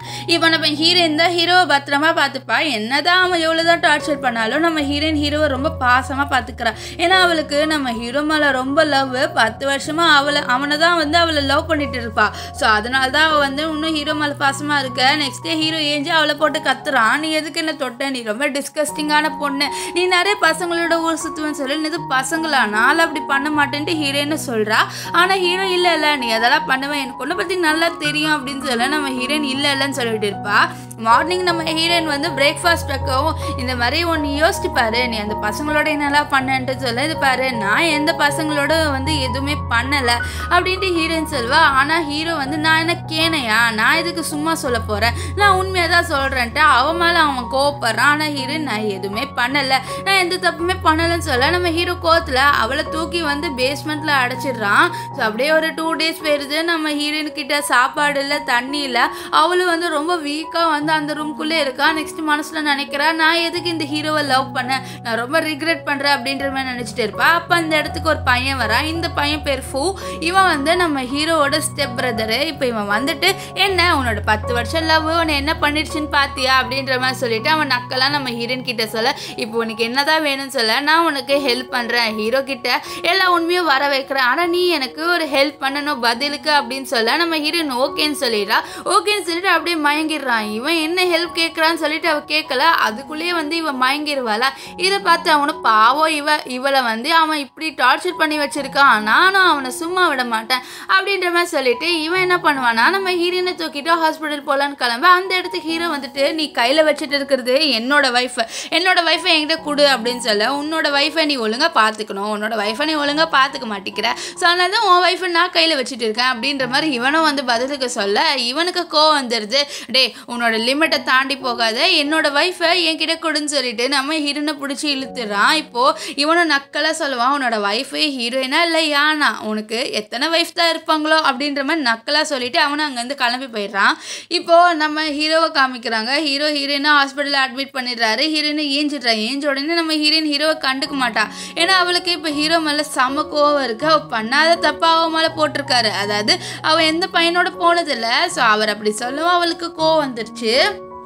இப்போ நம்ம ஹீரோயின் தான் ஹீரோவை பத்திரமா பார்த்துப்பா என்னதான் அவன் எவ்வளோதான் டார்ச்சர் பண்ணாலும் நம்ம ஹீரோயின் ஹீரோவை ரொம்ப பாசமாக பார்த்துக்கிறா ஏன்னா அவளுக்கு நம்ம ஹீரோ மேலே ரொம்ப லவ் பத்து வருஷமா அவளை அவனை தான் வந்து அவளை லவ் பண்ணிட்டு இருப்பா ஸோ அதனால தான் அவள் வந்து இன்னும் ஹீரோ மேலே பாசமாக இருக்க நெக்ஸ்ட் டே ஹீரோ ஏஞ்சி அவளை போட்டு கத்துறான் நீ எதுக்கு என்ன தொட்ட நீ ரொம்ப டிஸ்கஸ்டிங்கான பொண்ணு நீ நிறைய பசங்களோட ஊர் சுற்றுவேன்னு சொல்லி நீ இது பசங்களா நான் அப்படி பண்ண மாட்டேன்ட்டு ஹீரோயின்னு சொல்கிறா ஆனால் ஹீரோ இல்லை இல்லை நீ அதெல்லாம் பண்ணுவேன் எனக்கு ஒன்றை பற்றி நல்லா தெரியும் அப்படின்னு சொல்ல நம்ம ஹீரோயின் இல்லை இல்லைன்னு சொல்லிட்டு இருப்பா மார்னிங் நம்ம ஹீரோயின் வந்து பிரேக்ஃபாஸ்ட் வைக்கவும் இந்த மாதிரி ஒன்று யோசிச்சு பாரு நீ அந்த பசங்களோட என்னெல்லாம் பண்ணன்ட்டு சொல்ல இது பாரு நான் எந்த பசங்களோட வந்து எதுவுமே பண்ணலை அப்படின்ட்டு ஹீரோயின் சொல்வா ஆனால் ஹீரோ வந்து நான் என்ன கேனையா நான் இதுக்கு சும்மா சொல்ல போகிறேன் நான் உண்மையாக தான் சொல்கிறேன்ட்டு அவன் மேலே அவன் கோவப்படுறான் ஆனால் ஹீரோயின் நான் எதுவுமே பண்ணலை நான் எந்த தப்புமே பண்ணலைன்னு சொல்ல நம்ம ஹீரோ கோவத்தில் அவளை தூக்கி வந்து பேஸ்மெண்ட்டில் அடைச்சிடுறான் ஸோ அப்படியே ஒரு டூ டேஸ் போயிருது நம்ம ஹீரோயின் கிட்ட சாப்பாடு இல்லை தண்ணி இல்லை அவளும் வந்து ரொம்ப வீக்காக வந்து அந்த ரூம்குள்ளே இருக்கா நெக்ஸ்ட் மனசில் நினைக்கிறா நான் எதுக்கு இந்த ஹீரோவை லவ் பண்ணேன் நான் ரொம்ப ரிக்ரெட் பண்ணுறேன் அப்படின்ற மாதிரி நினச்சிட்டு இருப்பா அப்போ அந்த இடத்துக்கு ஒரு பையன் வரான் இந்த பையன் பேர் ஃபூ இவன் வந்து நம்ம ஹீரோவோட ஸ்டெப் பிரதரு இப்போ இவன் வந்துட்டு என்ன உன்னோட பத்து வருஷம் லவ் உன்னை என்ன பண்ணிடுச்சுன்னு பார்த்தியா அப்படின்ற மாதிரி சொல்லிட்டு அவன் நக்கெல்லாம் நம்ம ஹீரோயின் கிட்ட சொல்ல இப்போ உனக்கு என்னதான் வேணும்னு சொல்ல நான் உனக்கு ஹெல்ப் பண்ணுறேன் ஹீரோ கிட்ட எல்லா உண்மையும் வர வைக்கிறேன் ஆனால் நீ எனக்கு ஒரு ஹெல்ப் பண்ணணும் பதிலுக்கு அப்படின்னு சொல்ல நம்ம ஹீரோயின் ஓகேன்னு சொல்லிடுறா ஓகேன்னு சொல்லிட்டு அப்படியே மயங்கிடுறான் இவன் என்ன ஹெல்ப் கேட்குறான்னு சொல்லிட்டு அவ கேட்கல அதுக்குள்ளேயே வந்து இவன் மயங்கிடுவாளா இதை பார்த்து அவனு பாவம் இவ இவளை வந்து அவன் இப்படி டார்ச்சர் பண்ணி வச்சிருக்கான் நானும் அவனை சும்மா விட மாட்டேன் அப்படின்ற மாதிரி சொல்லிட்டு இவன் என்ன பண்ணுவானா நம்ம ஹீரோயினை தூக்கிட்டு ஹாஸ்பிட்டல் போகலான்னு கிளம்ப அந்த இடத்துக்கு ஹீரோ வந்துட்டு நீ கையில் வச்சுட்டு இருக்கிறது என்னோட ஒய்ஃப் என்னோட ஒய்ஃபை என்கிட்ட கொடு அப்படின்னு சொல்ல உன்னோட ஒய்ஃபை நீ ஒழுங்காக பார்த்துக்கணும் உன்னோட ஒய்ஃபை நீ ஒழுங்காக பார்த்துக்க மாட்டேங்கிற ஸோ அதனால தான் உன் ஒய்ஃபை நான் கையில் வச்சுட்டு இருக்கேன் அப்படின்ற மாதிரி இவனும் வந்து பதிலுக்கு சொல்ல இவனுக்கு கோவம் வந்துடுது டே உன்னோட லிமிட்டை தாண்டி போகாத என்னோட ஒய்ஃபை என்கிட்ட கொடுன்னு சொல்லிட்டு நம்ம ஹீரோனை பிடிச்சி இழுத்துறான் இப்போது இவனும் நக்கலாக சொல்லுவான் உன்னோட ஒய்ஃபு ஹீரோயினா இல்லை யானா உனக்கு எத்தனை ஒய்ஃப் தான் இருப்பாங்களோ அப்படின்ற மாதிரி நக்கலாக சொல்லிட்டு அவனும் அங்கேருந்து கிளம்பி போயிடுறான் இப்போது நம்ம ஹீரோவை காமிக்கிறாங்க ஹீரோ ஹீரோயினை ஹாஸ்பிட்டலில் அட்மிட் பண்ணிடுறாரு ஹீரோயினை ஏஞ்சிடுறா ஏஞ்ச உடனே நம்ம ஹீரோயின் ஹீரோவை கண்டுக்க மாட்டா ஏன்னா அவளுக்கு இப்போ ஹீரோ மேலே செம்ம கோவம் இருக்கு அவள் பண்ணாத தப்பா அவன் மேலே போட்டிருக்காரு அதாவது அவள் எந்த பையனோட போனதில்ல ஸோ அவர் அப்படி சொல்லவும் அவளுக்கு கோவம் வந்துருச்சு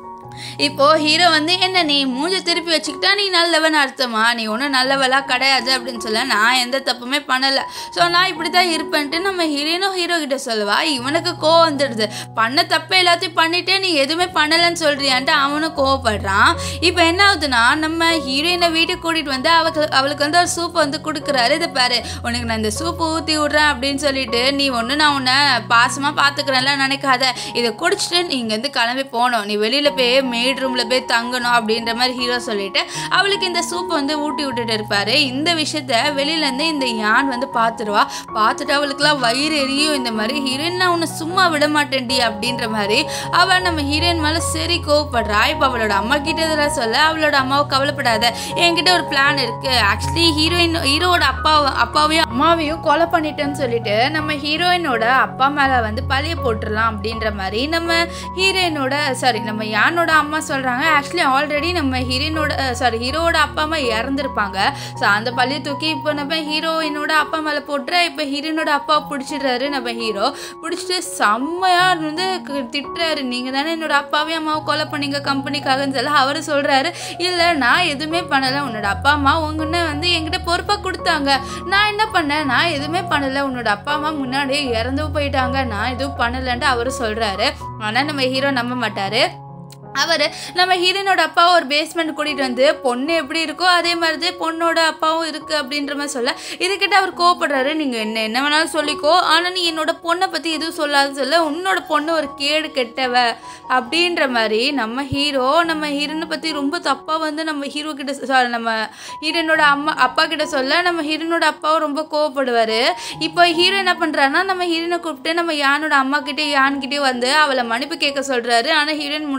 இப்போ ஹீரோ வந்து என்ன நீ மூஞ்ச திருப்பி வச்சுக்கிட்டா நீ நல்லவன் அர்த்தமா நீ ஒன்றும் நல்லவளா கிடையாது அப்படின்னு சொல்ல நான் எந்த தப்புமே பண்ணலை ஸோ நான் இப்படி தான் இருப்பேன்ட்டு நம்ம ஹீரோயினும் ஹீரோ கிட்ட சொல்லுவா இவனுக்கு கோவம் வந்துடுது பண்ண தப்பு எல்லாத்தையும் பண்ணிட்டே நீ எதுவுமே பண்ணலைன்னு சொல்றியான்ட்டு அவனும் கோவப்படுறான் இப்போ என்ன ஆகுதுன்னா நம்ம ஹீரோயினை வீட்டுக்கு கூட்டிகிட்டு வந்து அவளுக்கு அவளுக்கு வந்து ஒரு சூப் வந்து கொடுக்குறாரு இதை பாரு உனக்கு நான் இந்த சூப்பு ஊற்றி விட்றேன் அப்படின்னு சொல்லிட்டு நீ ஒன்று நான் உன்னை பாசமாக பார்த்துக்கிறேன்லாம் நினைக்காத இதை குடிச்சிட்டு நீ இங்கேருந்து கிளம்பி போகணும் நீ வெளியில் போய் மேட் ரூமில் போய் தங்கணும் அப்படின்ற மாதிரி ஹீரோ சொல்லிட்டு அவளுக்கு இந்த சூப்பை வந்து ஊட்டி விட்டுட்டு இருப்பாரு இந்த விஷயத்த வெளியிலேருந்து இந்த யான் வந்து பார்த்துருவா பார்த்துட்டு அவளுக்குலாம் வயிறு எரியும் இந்த மாதிரி ஹீரோயின் நான் உன்னை சும்மா விட மாட்டேன்டி அப்படின்ற மாதிரி அவள் நம்ம ஹீரோயின் மேலே சரி கோவப்படுறா இப்போ அவளோட அம்மா கிட்ட இதெல்லாம் சொல்ல அவளோட அம்மாவை கவலைப்படாத என்கிட்ட ஒரு பிளான் இருக்கு ஆக்சுவலி ஹீரோயின் ஹீரோவோட அப்பா அப்பாவையும் அம்மாவையும் கொலை பண்ணிட்டேன்னு சொல்லிட்டு நம்ம ஹீரோயினோட அப்பா மேலே வந்து பழிய போட்டுடலாம் அப்படின்ற மாதிரி நம்ம ஹீரோயினோட சாரி நம்ம யானோட அம்மா சொல்கிறாங்க ஆக்சுவலி ஆல்ரெடி நம்ம ஹீரோயினோட சாரி ஹீரோவோட அப்பா அம்மா இறந்துருப்பாங்க ஸோ அந்த பழிய தூக்கி இப்போ நம்ம ஹீரோயினோட அப்பா மேலே போட்டுற இப்போ ஹீரோயினோட அப்பா பிடிச்சிடுறாரு நம்ம ஹீரோ பிடிச்சிட்டு செம்மையாக வந்து க- திட்டுறாரு நீங்கள் தானே என்னோட அப்பாவையும் அம்மாவை கொலை பண்ணீங்க கம்பெனிக்காகன்னு சொல்ல அவர் சொல்கிறாரு இல்லை நான் எதுவுமே பண்ணலை உன்னோட அப்பா அம்மா உங்கன்னு வந்து என்கிட்ட பொறுப்பாக கொடுத்தாங்க நான் என்ன பண்ணேன் நான் எதுவுமே பண்ணலை உன்னோட அப்பா அம்மா முன்னாடியே இறந்து போயிட்டாங்க நான் எதுவும் பண்ணலைன்ட்டு அவர் சொல்கிறாரு ஆனால் நம்ம ஹீரோ நம்ப மாட்டார் அவர் நம்ம ஹீரோனோட அப்பாவை ஒரு பேஸ்மெண்ட் கூட்டிகிட்டு வந்து பொண்ணு எப்படி இருக்கோ அதே மாதிரி தான் பொண்ணோட அப்பாவும் இருக்குது அப்படின்ற மாதிரி சொல்ல இதுக்கிட்ட அவர் கோவப்படுறாரு நீங்கள் என்ன என்ன வேணாலும் சொல்லிக்கோ ஆனால் நீ என்னோட பொண்ணை பற்றி எதுவும் சொல்லாதுன்னு சொல்ல உன்னோட பொண்ணு ஒரு கேடு கெட்டவ அப்படின்ற மாதிரி நம்ம ஹீரோ நம்ம ஹீரோனை பற்றி ரொம்ப தப்பாக வந்து நம்ம ஹீரோ கிட்ட sorry, நம்ம ஹீரோனோட அம்மா அப்பா கிட்ட சொல்ல நம்ம ஹீரோனோட அப்பாவும் ரொம்ப கோவப்படுவார் இப்போ ஹீரோ என்ன பண்ணுறாருன்னா நம்ம ஹீரோனை கூப்பிட்டு நம்ம யானோட அம்மா கிட்டே யான்கிட்டே வந்து அவளை மன்னிப்பு கேட்க சொல்கிறாரு ஆனால் ஹீரோயின் முடியாதுன்னு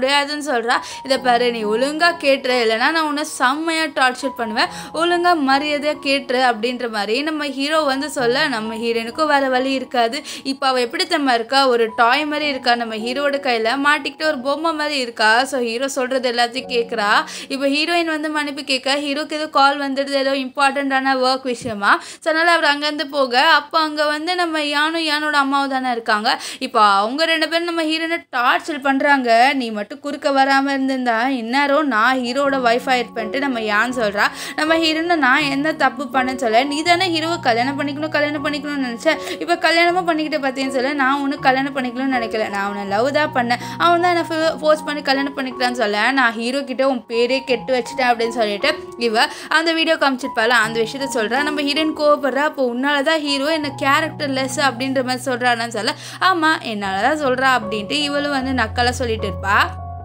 சொல்கிறா இதை பாரு நீ ஒழுங்காக கேட்டுரு இல்லைனா நான் உன்னை செம்மையாக டார்ச்சர் பண்ணுவேன் ஒழுங்காக மரியாதையாக கேட்டுரு அப்படின்ற மாதிரி நம்ம ஹீரோ வந்து சொல்ல நம்ம ஹீரோனுக்கும் வேறு வழி இருக்காது இப்போ அவள் எப்படி தம்மா இருக்கா ஒரு டாய் மாதிரி இருக்கா நம்ம ஹீரோட கையில் மாட்டிக்கிட்டு ஒரு பொம்மை மாதிரி இருக்கா ஸோ ஹீரோ சொல்கிறது எல்லாத்தையும் கேட்குறா இப்போ ஹீரோயின் வந்து மன்னிப்பு கேட்க ஹீரோக்கு ஏதோ கால் வந்துடுது ஏதோ இம்பார்ட்டண்ட்டான ஒர்க் விஷயமா ஸோ அதனால் அவர் அங்கேருந்து போக அப்போ அங்கே வந்து நம்ம யானும் யானோட அம்மாவும் தானே இருக்காங்க இப்போ அவங்க ரெண்டு பேரும் நம்ம ஹீரோனை டார்ச்சர் பண்ணுறாங்க நீ மட்டும் குறுக்க வராமல் இருந்திருந்தா இந்நேரம் நான் ஹீரோட ஒய்ஃப் ஆயிருப்பேன்ட்டு நம்ம யான் சொல்கிறா நம்ம ஹீரோனை நான் என்ன தப்பு பண்ணேன்னு சொல்ல நீ தானே ஹீரோவை கல்யாணம் பண்ணிக்கணும் கல்யாணம் பண்ணிக்கணும்னு நினச்சேன் இப்போ கல்யாணமும் பண்ணிக்கிட்டு பார்த்தேன்னு சொல்ல நான் ஒன்றும் கல்யாணம் பண்ணிக்கணும்னு நினைக்கல நான் அவனை லவ் தான் பண்ணேன் அவன் தான் என்ன ஃபோர்ஸ் பண்ணி கல்யாணம் பண்ணிக்கிறான்னு சொல்ல நான் ஹீரோ கிட்ட உன் பேரே கெட்டு வச்சுட்டேன் அப்படின்னு சொல்லிட்டு இவ அந்த வீடியோ காமிச்சிருப்பாள் அந்த விஷயத்த சொல்கிறா நம்ம ஹீரோயின் கோவப்படுறா அப்போ உன்னால தான் ஹீரோ என்ன கேரக்டர் லெஸ் அப்படின்ற மாதிரி சொல்கிறான்னு சொல்ல ஆமாம் என்னால் தான் சொல்கிறா அப்படின்ட்டு இவளும் வந்து நக்கலாக சொல்லிட்டு இருப்பா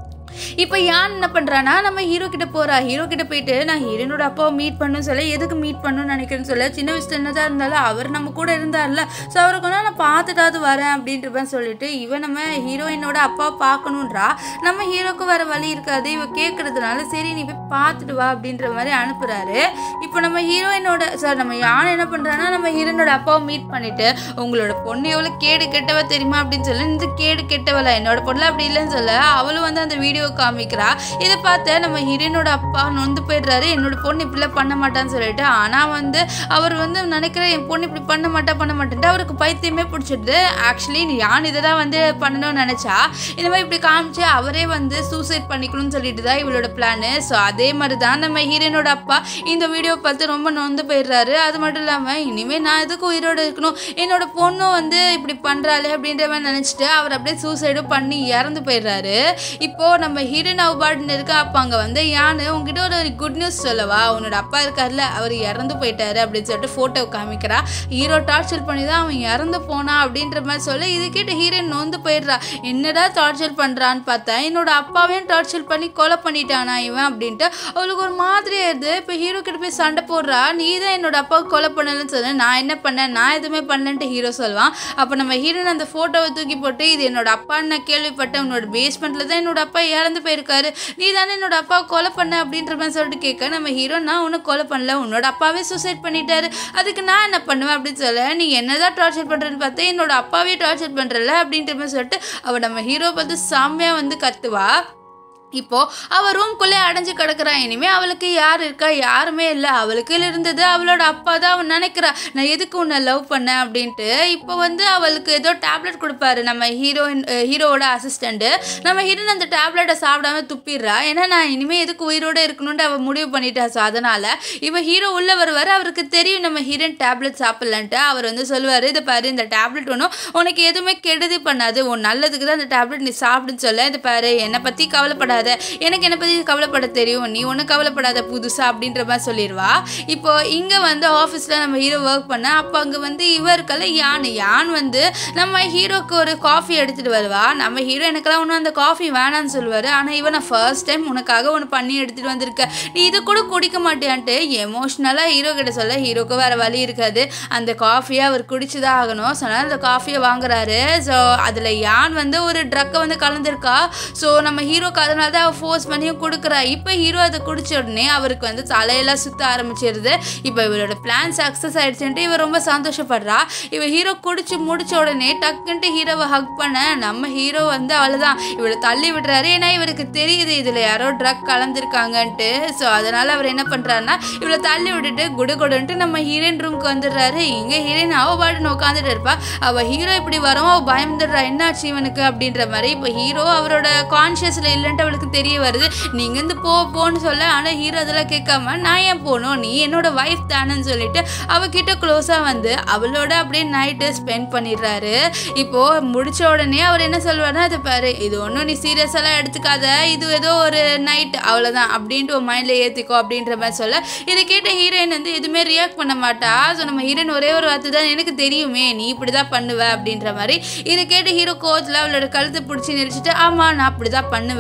இப்போ யான் என்ன பண்ணுறான்னா நம்ம ஹீரோ கிட்ட போகிறா ஹீரோ கிட்ட போயிட்டு நான் ஹீரோனோட அப்பாவை மீட் பண்ணணும்னு சொல்ல எதுக்கு மீட் பண்ணணும்னு நினைக்கிறேன்னு சொல்ல சின்ன வயசுல என்னதான் இருந்தாலும் அவர் நம்ம கூட இருந்தார்ல ஸோ அவருக்கு வந்து நான் பார்த்துட்டாவது வரேன் அப்படின்ற மாதிரி சொல்லிட்டு இவன் நம்ம ஹீரோயினோட அப்பாவை பார்க்கணுன்றா நம்ம ஹீரோக்கு வர வழி இருக்காது இவ கேட்கறதுனால சரி நீ போய் பார்த்துட்டு வா அப்படின்ற மாதிரி அனுப்புறாரு இப்போ நம்ம ஹீரோயினோட சார் நம்ம யானை என்ன பண்ணுறான்னா நம்ம ஹீரோனோட அப்பாவை மீட் பண்ணிட்டு உங்களோட பொண்ணு எவ்வளோ கேடு கெட்டவ தெரியுமா அப்படின்னு சொல்லி இந்த கேடு கெட்டவள என்னோட பொண்ணு அப்படி இல்லைன்னு சொல்ல அவளும் வந்து அந்த வீடியோ காமிக்கிறா இதை பார்த்து நம்ம ஹீரோனோட அப்பா நொந்து போயிடுறாரு என்னோட பொண்ணு இப்படிலாம் பண்ண மாட்டான்னு சொல்லிட்டு ஆனால் வந்து அவர் வந்து நினைக்கிற என் பொண்ணு இப்படி பண்ண மாட்டா பண்ண மாட்டேன்ட்டு அவருக்கு பைத்தியமே பிடிச்சிடுது ஆக்சுவலி நீ யான் இதை தான் வந்து பண்ணணும்னு நினச்சா இந்த மாதிரி இப்படி காமிச்சு அவரே வந்து சூசைட் பண்ணிக்கணும்னு சொல்லிட்டு தான் இவளோட பிளானு ஸோ அதே மாதிரி தான் நம்ம ஹீரோனோட அப்பா இந்த வீடியோ பார்த்து ரொம்ப நொந்து போயிடுறாரு அது மட்டும் இல்லாமல் இனிமேல் நான் எதுக்கு உயிரோடு இருக்கணும் என்னோட பொண்ணும் வந்து இப்படி பண்ணுறாளே அப்படின்ற மாதிரி நினச்சிட்டு அவர் அப்படியே சூசைடும் பண்ணி இறந்து போயிடுறாரு இப்போது நம்ம ஹீரோயின் அவுபாட்னு இருக்கா அப்போ அங்கே வந்து யானு உங்ககிட்ட ஒரு குட் நியூஸ் சொல்லவா உன்னோட அப்பா இருக்கார்ல அவர் இறந்து போயிட்டாரு அப்படின்னு சொல்லிட்டு ஃபோட்டோ காமிக்கிறா ஹீரோ டார்ச்சர் பண்ணி தான் அவன் இறந்து போனான் அப்படின்ற மாதிரி சொல்ல இது கேட்டு ஹீரோயின் நொந்து போயிடுறா என்னடா டார்ச்சர் பண்ணுறான்னு பார்த்தா என்னோட அப்பாவையும் டார்ச்சர் பண்ணி கொலை பண்ணிட்டானா இவன் அப்படின்ட்டு அவளுக்கு ஒரு மாதிரி ஆயிடுது இப்போ ஹீரோ கிட்ட போய் சண்டை போடுறா நீ தான் என்னோட அப்பாவை கொலை பண்ணலன்னு சொன்ன நான் என்ன பண்ணேன் நான் எதுவுமே பண்ணலன்ட்டு ஹீரோ சொல்லுவான் அப்போ நம்ம ஹீரோயின் அந்த ஃபோட்டோவை தூக்கி போட்டு இது என்னோட அப்பான்னு நான் கேள்விப்பட்டேன் உன்னோட பேஸ்மெண்ட்டில் தான் என்னோட அப்பா இறந்து போயிருக்காரு நீ தானே என்னோட அப்பாவை கொலை பண்ண அப்படின்ற மாதிரி சொல்லிட்டு கேட்க நம்ம ஹீரோ நான் உன்னை கொலை பண்ணல உன்னோட அப்பாவே சூசைட் பண்ணிட்டாரு அதுக்கு நான் என்ன பண்ணுவேன் அப்படின்னு சொல்ல நீ என்னதான் டார்ச்சர் பண்ணுறேன்னு பார்த்தா என்னோட அப்பாவே டார்ச்சர் பண்ணுறல அப்படின்ற மாதிரி சொல்லிட்டு அவள் நம்ம ஹீரோ பார்த்து செம்மையாக வந்து கத்துவா இப்போ அவ ரூம்குள்ளே அடைஞ்சு கிடக்குறா இனிமே அவளுக்கு யார் இருக்கா யாருமே இல்லை அவளுக்கு இருந்தது அவளோட அப்பா தான் அவன் நினைக்கிறா நான் எதுக்கு உன்னை லவ் பண்ணேன் அப்படின்ட்டு இப்போ வந்து அவளுக்கு ஏதோ டேப்லெட் கொடுப்பாரு நம்ம ஹீரோயின் ஹீரோவோட அசிஸ்டண்ட்டு நம்ம ஹீரோயின் அந்த டேப்லெட்டை சாப்பிடாம துப்பிடுறா ஏன்னா நான் இனிமே எதுக்கு உயிரோட இருக்கணும்னு அவள் முடிவு பண்ணிட்டா ஸோ அதனால இப்போ ஹீரோ உள்ள வருவார் அவருக்கு தெரியும் நம்ம ஹீரோயின் டேப்லெட் சாப்பிட்லன்ட்டு அவர் வந்து சொல்லுவார் இதை பாரு இந்த டேப்லெட் ஒன்றும் உனக்கு எதுவுமே கெடுதி பண்ணாது உன் நல்லதுக்கு தான் இந்த டேப்லெட் நீ சாப்பிடுன்னு சொல்ல இது பாரு என்னை பற்றி கவலைப்படாத எனக்கு என்னை பற்றி கவலைப்பட தெரியும் நீ ஒன்றும் கவலைப்படாத புதுசா அப்படின்ற மாதிரி சொல்லிடுவா இப்போ இங்கே வந்து ஆஃபீஸில் நம்ம ஹீரோ ஒர்க் பண்ண அப்போ அங்கே வந்து இவ இருக்கல யான் யான் வந்து நம்ம ஹீரோக்கு ஒரு காஃபி எடுத்துகிட்டு வருவா நம்ம ஹீரோ எனக்கெல்லாம் ஒன்றும் அந்த காஃபி வேணான்னு சொல்லுவார் ஆனால் இவன் நான் ஃபர்ஸ்ட் டைம் உனக்காக ஒன்று பண்ணி எடுத்துகிட்டு வந்திருக்க நீ இதை கூட குடிக்க மாட்டியான்ட்டு எமோஷ்னலாக ஹீரோ கிட்ட சொல்ல ஹீரோக்கு வேறு வழி இருக்காது அந்த காஃபியை அவர் குடிச்சு தான் ஆகணும் ஸோ அதனால் அந்த காஃபியை வாங்குறாரு ஸோ அதில் யான் வந்து ஒரு ட்ரக்கை வந்து கலந்துருக்கா ஸோ நம்ம ஹீரோக்கு அதனால தான் அவள் ஃபோர்ஸ் பண்ணியும் கொடுக்குறா இப்போ ஹீரோ அதை குடிச்ச உடனே அவருக்கு வந்து தலையெல்லாம் சுத்த ஆரம்பிச்சிருது இப்போ இவரோட பிளான் சக்ஸஸ் ஆயிடுச்சுன்ட்டு இவ ரொம்ப சந்தோஷப்படுறா இவ ஹீரோ குடிச்சு முடிச்ச உடனே டக்குன்ட்டு ஹீரோவை ஹக் பண்ண நம்ம ஹீரோ வந்து அவ்வளோதான் இவளை தள்ளி விடுறாரு ஏன்னா இவருக்கு தெரியுது இதில் யாரோ ட்ரக் கலந்துருக்காங்கன்ட்டு ஸோ அதனால அவர் என்ன பண்ணுறாருன்னா இவளை தள்ளி விட்டுட்டு குடு குடுன்ட்டு நம்ம ஹீரோயின் ரூமுக்கு வந்துடுறாரு இங்கே ஹீரோயின் அவ பாட்டுன்னு உட்காந்துட்டு இருப்பா அவள் ஹீரோ இப்படி வரும் அவள் பயந்துடுறா என்னாச்சு இவனுக்கு அப்படின்ற மாதிரி இப்போ ஹீரோ அவரோட கான்ஷியஸில் இல்லைன்ட்டு அவளுக்கு தெரிய வருது நீங்க இருந்து போ போன்னு சொல்ல ஆனால் ஹீரோ அதெல்லாம் கேட்காம நான் ஏன் போகணும் நீ என்னோட ஒய்ஃப் தானேன்னு சொல்லிட்டு அவகிட்ட க்ளோஸாக வந்து அவளோட அப்படியே நைட்டு ஸ்பெண்ட் பண்ணிடுறாரு இப்போ முடிச்ச உடனே அவர் என்ன சொல்வாருன்னா அது பாரு இது ஒன்றும் நீ சீரியஸெல்லாம் எடுத்துக்காத இது ஏதோ ஒரு நைட் அவ்வளோதான் அப்படின்ட்டு உன் மைண்டில் ஏற்றிக்கோ அப்படின்ற மாதிரி சொல்ல இதை கேட்ட ஹீரோயின் வந்து எதுவுமே ரியாக்ட் பண்ண மாட்டா ஸோ நம்ம ஹீரோயின் ஒரே ஒரு வார்த்தை தான் எனக்கு தெரியுமே நீ இப்படி தான் பண்ணுவ அப்படின்ற மாதிரி இதை கேட்டு ஹீரோ கோச்சில் அவளோட கழுத்தை பிடிச்சி நெரிச்சிட்டு ஆமாம் நான் அப்படி தான் பண்ணுவேன் ஏன்னா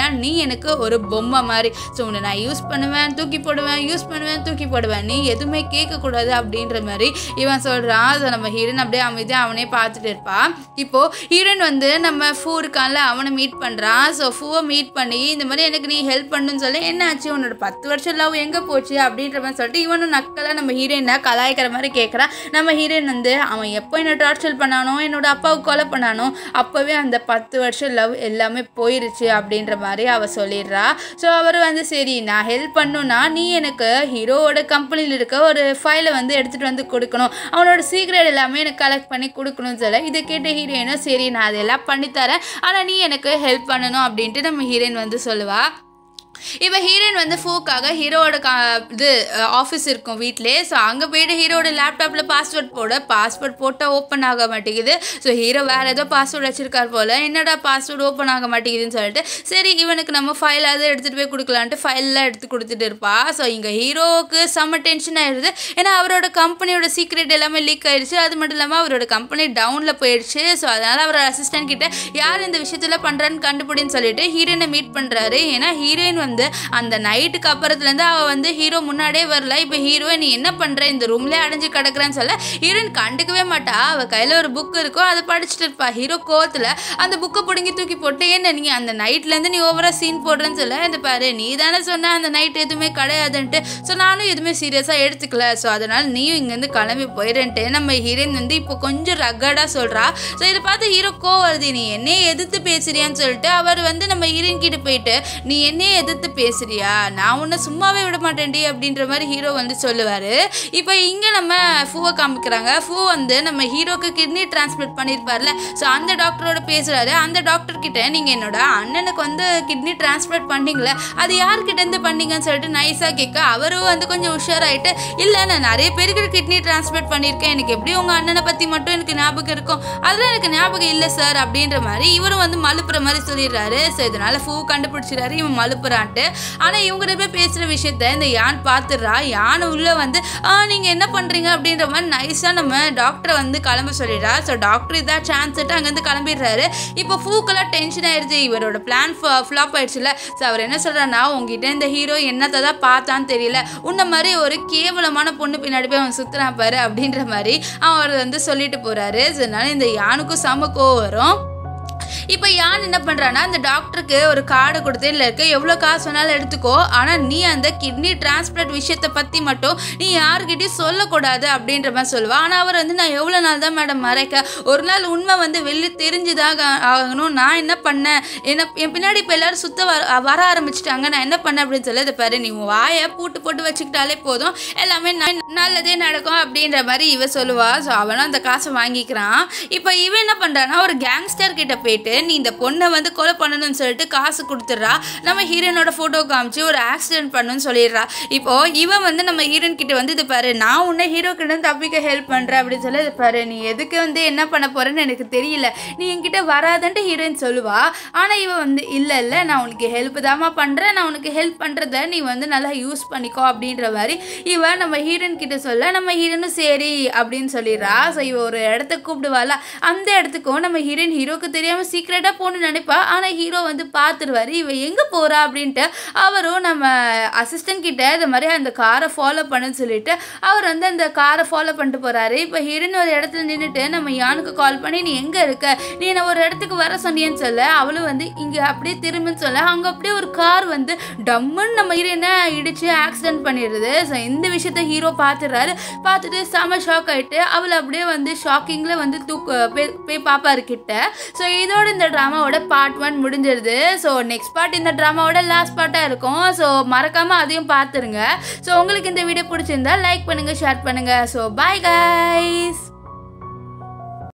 நீ எனக்கு ஒரு பொம்மை மாதிரி ஸோ உன்னை நான் யூஸ் பண்ணுவேன் தூக்கி போடுவேன் யூஸ் பண்ணுவேன் தூக்கி போடுவேன் நீ எதுவுமே கேட்கக்கூடாது அப்படின்ற மாதிரி இவன் சொல்கிறான் ஸோ நம்ம ஹீரோயின் அப்படியே அமைதியாக அவனே பார்த்துட்டு இருப்பான் இப்போது ஹீரோயின் வந்து நம்ம ஃபூ இருக்கான்ல அவனை மீட் பண்ணுறான் ஸோ ஃபூவை மீட் பண்ணி இந்த மாதிரி எனக்கு நீ ஹெல்ப் பண்ணுன்னு சொல்லி என்ன ஆச்சு உன்னோட பத்து வருஷம் லவ் எங்கே போச்சு அப்படின்ற மாதிரி சொல்லிட்டு இவனும் நக்கலாக நம்ம ஹீரோயினை கலாய்க்கிற மாதிரி கேட்குறான் நம்ம ஹீரோயின் வந்து அவன் எப்போ என்ன டார்ச்சர் பண்ணானோ என்னோட அப்பாவுக்கு கொலை பண்ணானோ அப்போவே அந்த பத்து வருஷம் லவ் எல்லாமே போயிருச்சு அப்படின்ற மாதிரி அவ சொல்லிடுறா ஸோ அவர் வந்து சரி நான் ஹெல்ப் பண்ணுன்னா நீ எனக்கு ஹீரோவோட கம்பெனியில் இருக்க ஒரு ஃபைலை வந்து எடுத்துகிட்டு வந்து கொடுக்கணும் அவனோட சீக்ரெட் எல்லாமே எனக்கு கலெக்ட் பண்ணி கொடுக்கணும்னு சொல்ல இதை கேட்ட ஹீரோயினும் சரி நான் அதெல்லாம் பண்ணித்தரேன் ஆனால் நீ எனக்கு ஹெல்ப் பண்ணணும் அப்படின்ட்டு நம்ம ஹீரோயின் வந்து சொல்லுவா இப்போ ஹீரோயின் வந்து ஃபோக்காக ஹீரோவோட கா இது ஆஃபீஸ் இருக்கும் வீட்டிலே ஸோ அங்கே போயிட்டு ஹீரோட லேப்டாப்பில் பாஸ்வேர்ட் போட பாஸ்வேர்ட் போட்டால் ஓப்பன் ஆக மாட்டேங்குது ஸோ ஹீரோ வேறு ஏதோ பாஸ்வேர்ட் வச்சிருக்கார் போல் என்னடா பாஸ்வேர்டு ஓப்பன் ஆக மாட்டேங்குதுன்னு சொல்லிட்டு சரி இவனுக்கு நம்ம ஃபைலாவது எடுத்துகிட்டு போய் கொடுக்கலான்ட்டு ஃபைல்லாம் எடுத்து கொடுத்துட்டு இருப்பா ஸோ இங்கே ஹீரோவுக்கு செம்ம டென்ஷன் ஆயிடுது ஏன்னா அவரோட கம்பெனியோட சீக்ரெட் எல்லாமே லீக் ஆயிடுச்சு அது மட்டும் இல்லாமல் அவரோட கம்பெனி டவுனில் போயிடுச்சு ஸோ அதனால் அவரோட அசிஸ்டன்ட் கிட்ட யார் இந்த விஷயத்தில் பண்ணுறான்னு கண்டுபிடின்னு சொல்லிட்டு ஹீரோயினை மீட் பண்ணுறாரு ஏன்னா ஹீரோயின் வந்து அந்த நைட்டுக்கு அப்புறத்துலேருந்து அவள் வந்து ஹீரோ முன்னாடியே வரல இப்போ ஹீரோ நீ என்ன பண்ணுற இந்த ரூம்லேயே அடைஞ்சு கிடக்குறேன்னு சொல்ல ஹீரோயின் கண்டுக்கவே மாட்டா அவள் கையில் ஒரு புக் இருக்கும் அதை படிச்சுட்டு இருப்பா ஹீரோ கோவத்தில் அந்த புக்கை பிடுங்கி தூக்கி போட்டு என்ன நீ அந்த நைட்லேருந்து நீ ஓவராக சீன் போடுறேன்னு சொல்ல இந்த பாரு நீ தானே சொன்ன அந்த நைட் எதுவுமே கிடையாதுன்ட்டு ஸோ நானும் எதுவுமே சீரியஸாக எடுத்துக்கல ஸோ அதனால் நீயும் இங்கேருந்து கிளம்பி போயிடுன்ட்டு நம்ம ஹீரோயின் வந்து இப்போ கொஞ்சம் ரக்கடாக சொல்கிறா ஸோ இதை பார்த்து ஹீரோ கோவம் வருது நீ என்னையே எதிர்த்து பேசுறியான்னு சொல்லிட்டு அவர் வந்து நம்ம ஹீரோயின் கிட்ட போயிட்டு நீ என்னையே எதிர்த்து பேசுறியா நான் உன்னை சும்மாவே விட மாட்டேன்டி அப்படின்ற மாதிரி ஹீரோ வந்து சொல்லுவார் இப்போ இங்கே நம்ம ஃபூவை காமிக்கிறாங்க ஃபூ வந்து நம்ம ஹீரோக்கு கிட்னி டிரான்ஸ்பிளட் பண்ணியிருப்பார்ல ஸோ அந்த டாக்டரோட பேசுகிறாரு அந்த டாக்டர் கிட்ட நீங்கள் என்னோட அண்ணனுக்கு வந்து கிட்னி டிரான்ஸ்பிளட் பண்ணீங்களே அது யார்கிட்ட இருந்து பண்ணீங்கன்னு சொல்லிட்டு நைஸாக கேட்க அவரும் வந்து கொஞ்சம் உஷாராயிட்டு இல்லை நான் நிறைய பேருக்கு கிட்னி டிரான்ஸ்பிளட் பண்ணியிருக்கேன் எனக்கு எப்படி உங்கள் அண்ணனை பற்றி மட்டும் எனக்கு ஞாபகம் இருக்கும் அதெல்லாம் எனக்கு ஞாபகம் இல்லை சார் அப்படின்ற மாதிரி இவரும் வந்து மலுப்புற மாதிரி சொல்லிடுறாரு ஸோ இதனால ஃபூ கண்டுபிடிச்சிடாரு இவன் மலுப்புறான்ட்டு ஆனால் இவங்க ரெண்டு பேர் பேசுகிற விஷயத்த இந்த யான் பார்த்துடுறா யானை உள்ளே வந்து ஆ நீங்கள் என்ன பண்ணுறீங்க அப்படின்ற மாதிரி நைஸாக நம்ம டாக்டரை வந்து கிளம்ப சொல்லிடுறா ஸோ டாக்டர் இதான் சான்ஸ் அங்கேருந்து கிளம்பிடுறாரு இப்போ ஃபூக்கெல்லாம் டென்ஷன் ஆயிடுச்சு இவரோட பிளான் ஃப்ளாப் ஆயிடுச்சுல ஸோ அவர் என்ன சொல்கிறாருன்னா உங்ககிட்ட இந்த ஹீரோ என்னத்தை தான் பார்த்தான்னு தெரியல உன்ன மாதிரி ஒரு கேவலமான பொண்ணு பின்னாடி போய் அவன் சுற்றுறான் பாரு அப்படின்ற மாதிரி அவர் வந்து சொல்லிட்டு போகிறாரு ஸோ அதனால இந்த யானுக்கும் செம கோவம் வரும் இப்போ யான் என்ன பண்ணுறான்னா அந்த டாக்டருக்கு ஒரு கார்டு கொடுத்து இல்லை இருக்க எவ்வளோ காசு வேணாலும் எடுத்துக்கோ ஆனால் நீ அந்த கிட்னி டிரான்ஸ்பிளண்ட் விஷயத்தை பற்றி மட்டும் நீ யாருக்கிட்டையும் சொல்லக்கூடாது அப்படின்ற மாதிரி சொல்லுவா ஆனால் அவர் வந்து நான் எவ்வளோ நாள் தான் மேடம் மறைக்க ஒரு நாள் உண்மை வந்து வெளியே தெரிஞ்சுதாக ஆகணும் நான் என்ன பண்ணேன் என்ன என் பின்னாடி இப்போ எல்லாரும் சுத்த வர வர ஆரம்பிச்சிட்டாங்க நான் என்ன பண்ணேன் அப்படின்னு சொல்லி அதை பாரு நீ உன் வாயை பூட்டு போட்டு வச்சுக்கிட்டாலே போதும் எல்லாமே ந- நல்லதே நடக்கும் அப்படின்ற மாதிரி இவ சொல்லுவா ஸோ அவனும் அந்த காசை வாங்கிக்கிறான் இப்போ இவன் என்ன பண்ணுறான்னா ஒரு கேங்ஸ்டர் கிட்ட போயிட்டு நீ இந்த பொண்ணை வந்து கொலை பண்ணணும்னு சொல்லிட்டு காசு கொடுத்துட்றா நம்ம ஹீரோனோட ஃபோட்டோ காமிச்சு ஒரு ஆக்சிடென்ட் பண்ணுன்னு சொல்லிடுறா இப்போ இவன் வந்து நம்ம ஹீரோயின் கிட்ட வந்து இது பாரு நான் உன்னை ஹீரோ கிட்ட இருந்து தப்பிக்க ஹெல்ப் பண்ணுறேன் அப்படின்னு சொல்லி இது பாரு நீ எதுக்கு வந்து என்ன பண்ண போறேன்னு எனக்கு தெரியல நீ என்கிட்ட வராதன்ட்டு ஹீரோயின் சொல்லுவா ஆனால் இவன் வந்து இல்லை இல்லை நான் உனக்கு ஹெல்ப் தாம்மா பண்ணுறேன் நான் உனக்கு ஹெல்ப் பண்ணுறத நீ வந்து நல்லா யூஸ் பண்ணிக்கோ அப்படின்ற மாதிரி இவன் நம்ம ஹீரோயின் கிட்ட சொல்ல நம்ம ஹீரோனும் சரி அப்படின்னு சொல்லிடுறா ஸோ இவ ஒரு இடத்த கூப்பிடுவாள் அந்த இடத்துக்கும் நம்ம ஹீரோயின் ஹீரோக்கு தெரியாமல் சீக்ரெட்டாக போகணும்னு நினைப்பா ஆனால் ஹீரோ வந்து பார்த்துருவாரு இவ எங்கே போகிறா அப்படின்ட்டு அவரும் நம்ம அசிஸ்டன்ட் கிட்ட இந்த மாதிரி அந்த காரை ஃபாலோ பண்ணுன்னு சொல்லிட்டு அவர் வந்து அந்த காரை ஃபாலோ பண்ணிட்டு போகிறாரு இப்போ ஹீரோயின் ஒரு இடத்துல நின்றுட்டு நம்ம யானுக்கு கால் பண்ணி நீ எங்கே இருக்க நீ என்ன ஒரு இடத்துக்கு வர சொன்னியன்னு சொல்ல அவளும் வந்து இங்கே அப்படியே திரும்புன்னு சொல்ல அங்கே அப்படியே ஒரு கார் வந்து டம்முன்னு நம்ம ஹீரோயினை இடிச்சு ஆக்சிடென்ட் பண்ணிடுது ஸோ இந்த விஷயத்த ஹீரோ பார்த்துடுறாரு பார்த்துட்டு செம ஷாக் ஆயிட்டு அவளை அப்படியே வந்து ஷாக்கிங்கில் வந்து தூக்கு போய் போய் பாப்பாரு கிட்ட ஸோ இதோட இந்த ட்ராமாவோட பார்ட் ஒன் முடிஞ்சிருது ஸோ நெக்ஸ்ட் பார்ட் இந்த ட்ராமாவோட லாஸ்ட் பார்ட்டாக இருக்கும் ஸோ மறக்காமல் அதையும் பார்த்துருங்க ஸோ உங்களுக்கு இந்த வீடியோ பிடிச்சிருந்தா லைக் பண்ணுங்கள் ஷேர் பண்ணுங்கள் ஸோ பாய் guys